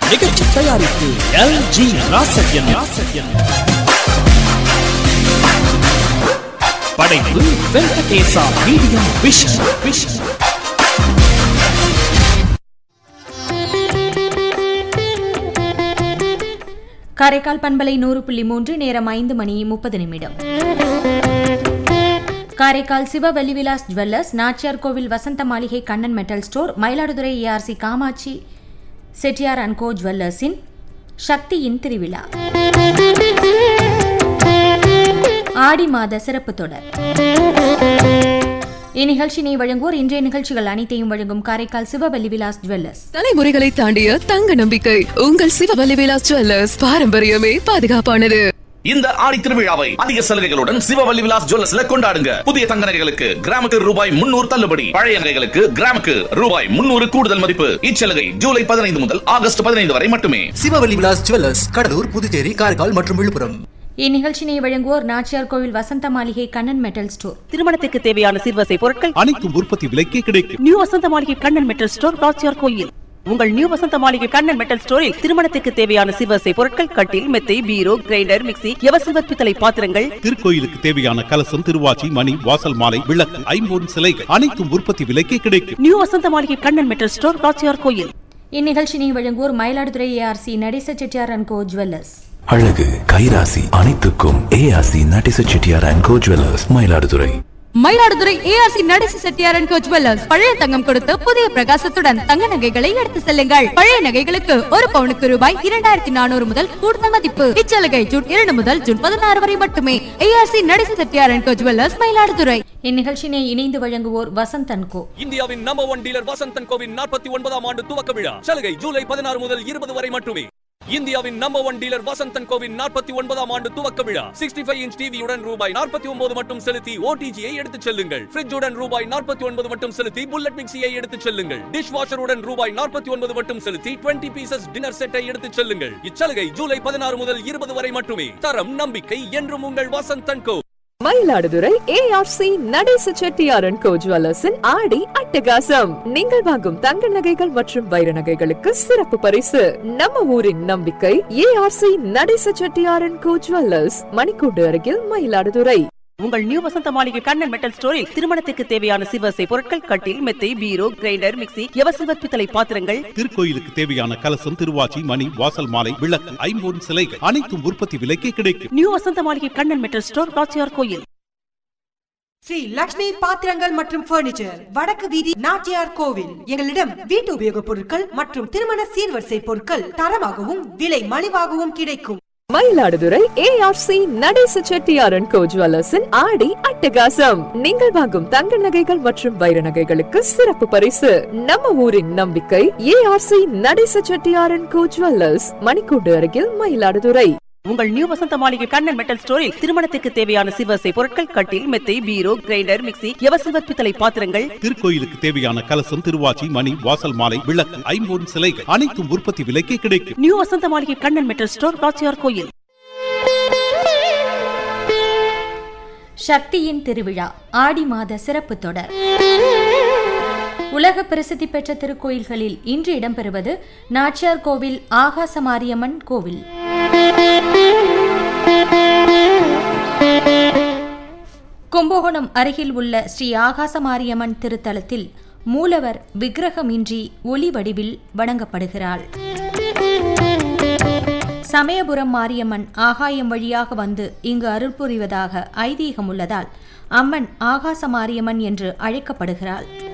நிகழ்ச்சி தயாரிப்பு L G ராசத்யன் ராசத்யன் படைப்பு வெங்கடேசா மீடியா விஷன் விஷன் காரைக்கால் பண்பலை நூறு புள்ளி மூன்று நேரம் ஐந்து மணி முப்பது நிமிடம் Karaikal Siva Vellivilas jewellers Nachiyar Koil Vasantha Maligai Kannan metal store Mayiladuthurai ARC Kamatchi Chettiar and co ஜுவல்லர்ஸின் சக்தியின் திருவிழா ஆடி மாத சிறப்பு தொடர் இந்நிகழ்ச்சியினை வழங்குவோர் இன்றைய நிகழ்ச்சிகள் அனைத்தையும் வழங்கும் காரைக்கால் சிவவல்லி விலாஸ் ஜுவல்லர்ஸ் தலைமுறைகளை தாண்டிய தங்க நம்பிக்கை உங்கள் சிவவல்லி விலாஸ் ஜுவல்லர்ஸ் பாரம்பரியமே பாதுகாப்பானது இந்த ஆடி திருவிழாவை அதிக சலுகைகளுடன் சிவவல்லி விலாஸ் ஜுவல்லர்ஸ்ல கொண்டாடுங்க புதிய தங்க நகைகளுக்கு கிராமுக்கு ரூபாய் முன்னூறு தள்ளுபடி பழைய நகைகளுக்கு கிராமுக்கு ரூபாய் முன்னூறு கூடுதல் மதிப்பு இச்சலுகை ஜூலை பதினைந்து முதல் ஆகஸ்ட் பதினைந்து வரை மட்டுமே சிவவல்லி விலாஸ் ஜுவல்லர்ஸ் கடலூர் புதுச்சேரி காரைக்கால் மற்றும் விழுப்புரம் இந்நிகழ்ச்சியினை வழங்குவோர் நாச்சியார் கோவில் வசந்த மாளிகை கண்ணன் மெட்டல் ஸ்டோர் திருமணத்துக்கு தேவையான சிறுவசை பொருட்கள் அனைத்தும் உற்பத்தி விலைக்கே கிடைக்கும் நியூ வசந்த மாளிகை கண்ணன் மெட்டல் ஸ்டோர் ராச்சியார் கோயில் உங்கள் நியூ வசந்த மாளிகை கண்ணன் மெட்டல் ஸ்டோரில் திருமணத்துக்கு தேவையான சிறுவசை பொருட்கள் கட்டில் மெத்தை பீரோ கிரைண்டர் மிக்ஸி எவசில்வர் பித்தளை பாத்திரங்கள் திருக்கோயிலுக்கு தேவையான கலசம் திருவாச்சி மணி வாசல் மாலை விளக்கு ஐம்பொன் சிலைகள் அனைத்தும் உற்பத்தி விலைக்கே கிடைக்கும் நியூ வசந்த மாளிகை கண்ணன் மெட்டல் ஸ்டோர் ராச்சியார் கோயில் இந்நிகழ்ச்சியினை வழங்குவோர் Mayiladuthurai ARC Natesa Chettiar and co jewellers அழகு கைராசி அனைத்துக்கும் ARC Natesa Chettiar and co jewellers Mayiladuthurai Mayiladuthurai ARC Natesa Chettiar and co jewellers பழைய தங்கம் கொடுத்து புதிய பிரகாசத்துடன் தங்க நகைகளை எடுத்து செல்லுங்கள் பழைய நகைகளுக்கு ஒரு பவுனுக்கு ரூபாய் இரண்டாயிரத்தி நானூறு முதல் கூடுதல் மதிப்பு இச்சலுகை ஜூன் இரண்டு முதல் ஜூன் பதினாறு வரை மட்டுமே ARC Natesa Chettiar and co jewellers Mayiladuthurai இந்நிகழ்ச்சியினை இணைந்து வழங்குவோர் வசந்த் அண்ட் கோ இந்தியாவின் நம்பர் ஒன் டீலர் வசந்தன் கோவின் நாற்பத்தி ஒன்பதாம் ஆண்டு துவக்க விழா சலுகை ஜூலை பதினாறு முதல் இருபது வரை மட்டுமே இந்தியாவின் நம்பர் ஒன் டீலர் வசந்தன் கோவின் நாற்பத்தி ஒன்பதாம் ஆண்டு துவக்க விழா சிக்ஸ்டி ஃபைவ் இன்ச் டிவியுடன் ரூபாய் நாற்பத்தி ஒன்பது மட்டும் செலுத்தி ஓடிஜியை எடுத்துச் செல்லுங்கள் ஃப்ரிட்ஜுடன் ரூபாய் நாற்பத்தி ஒன்பது மட்டும் செலுத்தி புல்லட் மிக்சியை எடுத்துச் செல்லுங்கள் டிஷ் வாஷருடன் ரூபாய் நாற்பத்தி ஒன்பது மட்டும் செலுத்தி டுவெண்ட்டி பீசஸ் டின்னர் செட்டை எடுத்துச் செல்லுங்கள் இச்சலுகை ஜூலை பதினாறு முதல் இருபது வரை மட்டுமே தரம் நம்பிக்கை என்றும் உங்கள் வசந்தன் கோ Mayiladuthurai ARC Natesa Chettiar and co ஜுவல்லர்ஸின் ஆடி அட்டகாசம் நீங்கள் வாங்கும் தங்க நகைகள் மற்றும் வைர நகைகளுக்கு சிறப்பு பரிசு நம்ம ஊரின் நம்பிக்கை ARC Natesa Chettiar and co jewellers மணிக்கூடு அருகில் மயிலாடுதுறை உங்கள் நியூ வசந்த மாளிகை கண்ணன் மெட்டல் ஸ்டோரில் திருமணத்துக்கு தேவையான சிறுவசை பொருட்கள் கட்டில் மெத்தை பீரோ கிரைண்டர் மிக்ஸி எவசில்வர் பித்தளை பாத்திரங்கள் திருக்கோயிலுக்கு தேவையான கலசம் திருவாச்சி மணி வாசல் மாலை விளக்கு ஐம்பொன் சிலைகள் அனைத்தும் உற்பத்தி விலைக்கே கிடைக்கும் நியூ வசந்த மாளிகை கண்ணன் மெட்டல் ஸ்டோர் ராச்சியார் கோயில் ஸ்ரீ லக்ஷ்மி பாத்திரங்கள் மற்றும் பர்னிச்சர் வடக்கு வீதி நாச்சியார் கோவில் எங்களிடம் வீட்டு உபயோகப் பொருட்கள் மற்றும் திருமண சீர்வரிசை பொருட்கள் தரமாகவும் விலை மலிவாகவும் கிடைக்கும் Mayiladuthurai ARC Natesa Chettiar and co ஜுவல்லர்ஸின் ஆடி அட்டகாசம் நீங்கள் வாங்கும் தங்க நகைகள் மற்றும் வைர நகைகளுக்கு சிறப்பு பரிசு நம்ம ஊரின் நம்பிக்கை ARC Natesa Chettiar and co jewellers மணிக்கூடு அருகில் மயிலாடுதுறை உங்கள் நியூ வசந்த மாளிகை கண்ணன் மெட்டல் ஸ்டோரில் திருமணத்துக்கு தேவையான சிறுவசை பொருட்கள் கட்டில் மெத்தை பீரோ கிரைண்டர் மிக்ஸி எவசில்வர் பித்தளை பாத்திரங்கள் திருக்கோயிலுக்கு தேவையான கலசம் திருவாச்சி மணி வாசல் மாலை விளக்கு ஐம்பொன் சிலைகள் அனைத்தும் உற்பத்தி விலைக்கே கிடைக்கும் நியூ வசந்த மாளிகை கண்ணன் மெட்டல் ஸ்டோர் ராச்சியார் கோயில் சக்தியின் திருவிழா ஆடி மாத சிறப்பு தொடர் உலக பிரசித்தி பெற்ற திருக்கோயில்களில் இன்று இடம்பெறுவது நாச்சியார் கோவில் ஆகாச மாரியம்மன் கோவில் கும்பகோணம் அருகில் உள்ள ஸ்ரீ ஆகாச மாரியம்மன் திருத்தலத்தில் மூலவர் விக்கிரகமின்றி ஒளி வடிவில் வணங்கப்படுகிறாள் சமயபுரம் மாரியம்மன் ஆகாயம் வழியாக வந்து இங்கு அருள் புரிவதாக ஐதீகம் உள்ளதால் அம்மன் ஆகாச மாரியம்மன் என்று அழைக்கப்படுகிறாள்